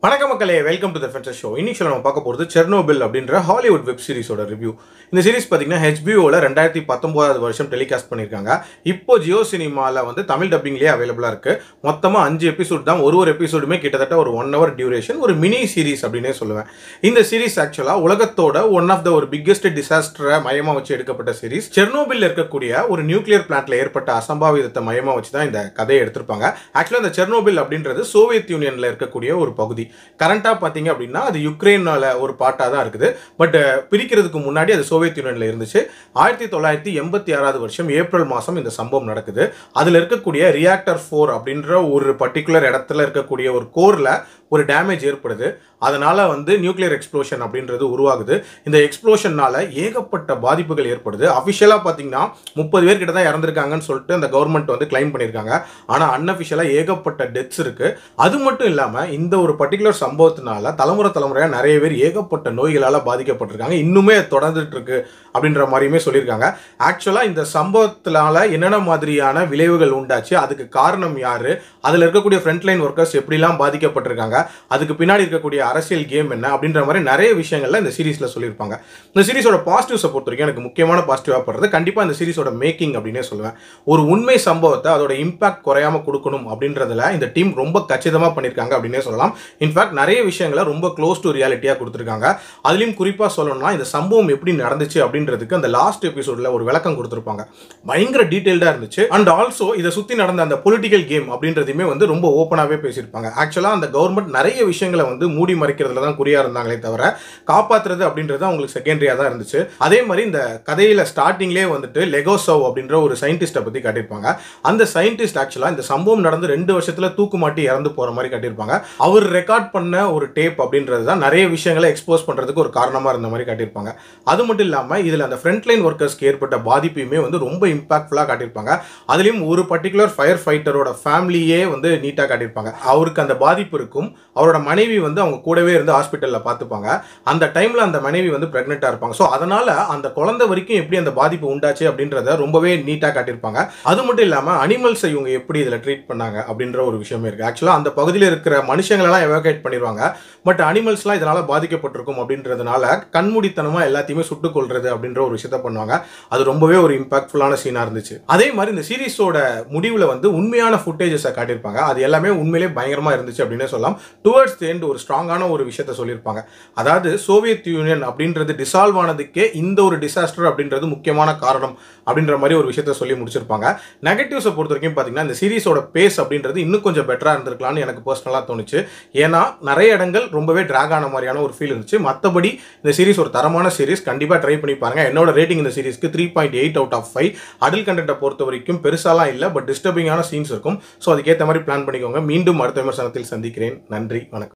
வணக்க மக்களே welcome to the fencer show இன்னைக்கு நம்ம பார்க்க போகிறது செர்னோபில் அப்படின்ற ஹாலிவுட் வெப் சீரிஸோட ரிவ்யூ இந்த சீரிஸ் பார்த்தீங்கன்னா ஹெச்பிஓவில் ரெண்டாயிரத்தி பத்தொம்போதாவது வருஷம் டெலிகாஸ்ட் பண்ணியிருக்காங்க இப்போ ஜியோ சினிமாவில் வந்து தமிழ் டப்பிங்லேயே அவைலபிளாக இருக்குது மொத்தமாக அஞ்சு எபிசோட் தான் ஒரு ஒரு எபிசோடுமே கிட்டத்தட்ட ஒரு ஒன் ஹவர் டியூரேஷன் ஒரு மினி சீரிஸ் அப்படின்னே சொல்லுவேன் இந்த சீரிஸ் ஆக்சுவலாக உலகத்தோட ஒன் ஆஃப் த ஒரு பிக்கெஸ்ட் டிசாஸ்டரை மையமாக வச்சு எடுக்கப்பட்ட சீரிஸ் செர்னோபில் இருக்கக்கூடிய ஒரு நியூக்ளியர் பிளான்ட்ல ஏற்பட்ட அசம்பாவிதத்தை மையமாக வச்சு தான் இந்த கதையை எடுத்திருப்பாங்க ஆக்சுவலாக இந்த செர்னோபில் அப்படின்றது சோவியத் யூனியனில் இருக்கக்கூடிய ஒரு பகுதி கரண்டாக பார்த்தீங்க அப்படின்னா அது யுக்ரைனால ஒரு பாட்டாக தான் இருக்குது பட் பிரிக்கிறதுக்கு முன்னாடி அது சோவியத் யூனியனில் இருந்துச்சு ஆயிரத்தி தொள்ளாயிரத்தி எண்பத்தி ஆறாவது வருஷம் ஏப்ரல் மாதம் இந்த சம்பவம் நடக்குது அதில் இருக்கக்கூடிய ரியாக்டர் ஃபோர் அப்படின்ற ஒரு பர்டிகுலர் இடத்துல இருக்கக்கூடிய ஒரு கோரில் ஒரு டேமேஜ் ஏற்படுது அதனால வந்து நியூக்ளியர் எக்ஸ்ப்ளோஷன் அப்படின்றது உருவாகுது இந்த எக்ஸ்ப்ளோஷன்னால ஏகப்பட்ட பாதிப்புகள் ஏற்படுது அஃபிஷியலாக பார்த்தீங்கன்னா முப்பது பேர் கிட்ட தான் இறந்துருக்காங்கன்னு சொல்லிட்டு அந்த கவர்மெண்ட் வந்து கிளைம் பண்ணியிருக்காங்க ஆனால் அன்அஃபிஷியலாக ஏகப்பட்ட டெத்ஸ் இருக்கு அது மட்டும் இல்லாமல் இந்த ஒரு பர்டிகுலர் சம்பவத்தினால தலைமுறை தலைமுறையாக நிறைய பேர் ஏகப்பட்ட நோய்களால் பாதிக்கப்பட்டிருக்காங்க இன்னுமே அது தொடர்ந்துட்டு இருக்கு அப்படின்ற மாதிரியுமே சொல்லியிருக்காங்க ஆக்சுவலாக இந்த சம்பவத்தினால என்னென்ன மாதிரியான விளைவுகள் உண்டாச்சு அதுக்கு காரணம் யாரு அதில் இருக்கக்கூடிய ஃப்ரண்ட்லைன் ஒர்க்கர்ஸ் எப்படிலாம் பாதிக்கப்பட்டிருக்காங்க அதுக்கு பின்னாடி இருக்கக்கூடிய அரசியல் கேம் என்ன அப்படின்ற மாதிரி நிறைய விஷயங்கள்ல இந்த சீரிஸில் சொல்லியிருப்பாங்க இந்த சீரிஸோட பாசிட்டிவ்ஸை பொறுத்த வரைக்கும் எனக்கு முக்கியமான பாசிட்டிவாக படுறது கண்டிப்பாக இந்த சீரிஸோட மேக்கிங் அப்படின்னே சொல்லுவேன் ஒரு உண்மை சம்பவத்தை அதோட இம்பாக்ட் குறையாம கொடுக்கணும் அப்படின்றதுல இந்த டீம் ரொம்ப கச்சிதமாக பண்ணியிருக்காங்க அப்படின்னே சொல்லலாம் இன்ஃபேக்ட் நிறைய விஷயங்களை ரொம்ப க்ளோஸ் டு ரியாலிட்டியாக கொடுத்துருக்காங்க அதுலேயும் குறிப்பாக சொல்லணும்னா இந்த சம்பவம் எப்படி நடந்துச்சு அப்படின்றதுக்கு அந்த லாஸ்ட் எபிசோடில் ஒரு விளக்கம் கொடுத்துருப்பாங்க பயங்கர டீட்டெயில்டாக இருந்துச்சு அண்ட் ஆல்சோ இதை சுற்றி நடந்த அந்த பொலிட்டிக்கல் கேம் அப்படின்றதையுமே வந்து ரொம்ப ஓப்பனாகவே பேசியிருப்பாங்க ஆக்சுவலாக அந்த கவர்மெண்ட் நிறைய விஷயங்களை வந்து மூடி மறைக்கிறதுல தான் குறியாக இருந்தாங்களே தவிர காப்பாற்றுறது அப்படின்றது அவங்களுக்கு செகண்டரியாக தான் இருந்துச்சு அதே மாதிரி இந்த கதையில் ஸ்டார்டிங்லேயே வந்துட்டு லெகோசோவ் அப்படின்ற ஒரு சயின்டிஸ்ட்டை பற்றி காட்டியிருப்பாங்க அந்த சயின்டிஸ்ட் ஆக்சுவலாக இந்த சம்பவம் நடந்து ரெண்டு வருஷத்தில் தூக்கு மாட்டி இறந்து போகிற மாதிரி காட்டியிருப்பாங்க அவர் ரெக்கார்ட் பண்ண ஒரு டேப் அப்படின்றது தான் நிறைய விஷயங்களை எக்ஸ்போஸ் பண்ணுறதுக்கு ஒரு காரணமாக இருந்த மாதிரி காட்டியிருப்பாங்க அது மட்டும் இல்லாமல் இதில் அந்த ஃப்ரண்ட்லைன் ஒர்க்கர்ஸ்க்கு ஏற்பட்ட பாதிப்பையுமே வந்து ரொம்ப இம்பாக்ட்ஃபுல்லாக காட்டியிருப்பாங்க அதுலேயும் ஒரு பர்டிகுலர் ஃபயர் ஃபைட்டரோட ஃபேமிலியே வந்து நீட்டாக காட்டியிருப்பாங்க அவருக்கு அந்த பாதிப்பு இருக்கும் அவரோட மனைவி வந்து அவங்க கூடவே இருந்து ஹாஸ்பிட்டலில் பார்த்துப்பாங்க அந்த டைமில் அந்த மனைவி வந்து ப்ரெக்னெண்ட்டாக இருப்பாங்க ஸோ அதனால் அந்த குழந்தை வரைக்கும் எப்படி அந்த பாதிப்பு உண்டாச்சு அப்படின்றத ரொம்பவே நீட்டாக காட்டியிருப்பாங்க அது மட்டும் இல்லாமல் அனிமல்ஸை இவங்க எப்படி இதில் ட்ரீட் பண்ணாங்க அப்படின்ற ஒரு விஷயமே இருக்குது ஆக்சுவலாக அந்த பகுதியில் இருக்கிற மனுஷங்களெல்லாம் எவாகேட் பண்ணிடுவாங்க பட் அனிமல்ஸ்லாம் இதனால் பாதிக்கப்பட்டிருக்கும் அப்படின்றதுனால கண்மூடித்தனமாக எல்லாத்தையுமே சுட்டுக் கொள்றது அப்படின்ற ஒரு விஷயத்த பண்ணுவாங்க அது ரொம்பவே ஒரு இம்பாக்ட்ஃபுல்லான சீனாக இருந்துச்சு அதே மாதிரி இந்த சீரிஸோட முடிவில் வந்து உண்மையான ஃபுட்டேஜஸை காட்டியிருப்பாங்க அது எல்லாமே உண்மையிலே பயங்கரமாக இருந்துச்சு அப்படின்னே சொல்லலாம் டுவர்ட்ஸ் தி எண்ட் ஒரு ஸ்ட்ராங்கான ஒரு விஷயத்த சொல்லியிருப்பாங்க அதாவது சோவியத் யூனியன் அப்படின்றது டிசால்வ் ஆனதுக்கே இந்த ஒரு டிசாஸ்டர் அப்படின்றது முக்கியமான காரணம் அப்படின்ற மாதிரி ஒரு விஷயத்த சொல்லி முடிச்சிருப்பாங்க நெகட்டிவ்ஸை பொறுத்த வரைக்கும் பார்த்தீங்கன்னா இந்த சீரிஸோட பேஸ் அப்படின்றது இன்னும் கொஞ்சம் பெட்டராக இருந்திருக்கலாம்னு எனக்கு பர்சனலாக தோணுச்சு ஏன்னா நிறைய இடங்கள் ரொம்பவே ட்ராக் ஆன மாதிரியான ஒரு ஃபீல் இருந்துச்சு மற்றபடி இந்த சீரிஸ் ஒரு தரமான சீரிஸ் கண்டிப்பாக ட்ரை பண்ணி பாருங்க என்னோட ரேட்டிங் இந்த சீரிஸ்க்கு three point eight out of five adult கண்டென்ட்டை பொறுத்த வரைக்கும் பெருசாலாம் இல்லை பட் டிஸ்டர்பிங்கான சீன்ஸ் இருக்கும் ஸோ அதுக்கேற்ற மாதிரி பிளான் பண்ணிக்கோங்க மீண்டும் அடுத்த விமர்சனத்தில் சந்திக்கிறேன் நன்றி வணக்கம்